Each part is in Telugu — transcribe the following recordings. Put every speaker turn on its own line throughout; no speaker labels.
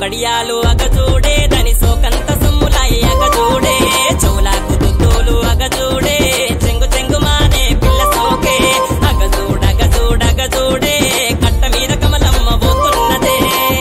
కడియాలు అగ చూడే దాని సోకంత సొమ్ములాయి అగ చూడే చెవులకు దుద్దులు అగ చూడే చెంగు చెంగు మానే పిల్ల సోకే అగ చూడగ చూడగ చూడే కట్ట మీద కమలమ్మ పోతున్నదే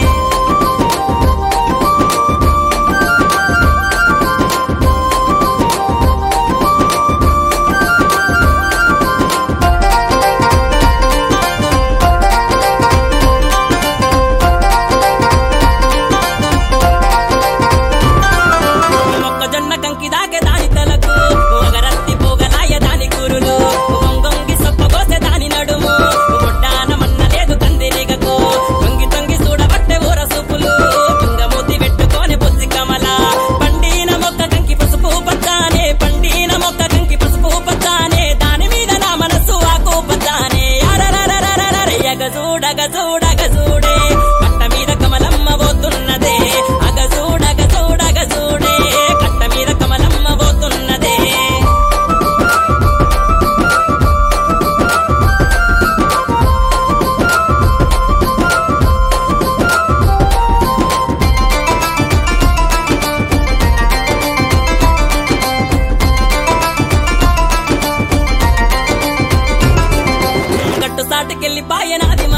మొక్కజొన్న కంకి దాగే దాని తలకు ఒగరత్తి పోగలాయ దాని కురులు వంగొంగి సొప్పగోసే దాని నడుము ఒడ్డాన మన్న లేదు కందిరిగకు తొంగి తొంగి చూడబట్టే ఊర సూపులు తుంగమూతి పెట్టుకొని బుద్ధి కమల పండిన మొక్క కంకి పసుపు పచ్చానే పండిన మొక్క కంకి పసుపు పచ్చానే దాని మీద నా మనసు ఆకు పచ్చానే అరరరరరరర ఎగ చూడగ చూడగ చూడే కట్ట మీద కమలమ్మ పోతున్నదే అగ చూడగ చూడగ చూడే కట్ట మీద కమలమ్మ పోతున్నదే గట్టు సాటుకెళ్ళి పాయనాది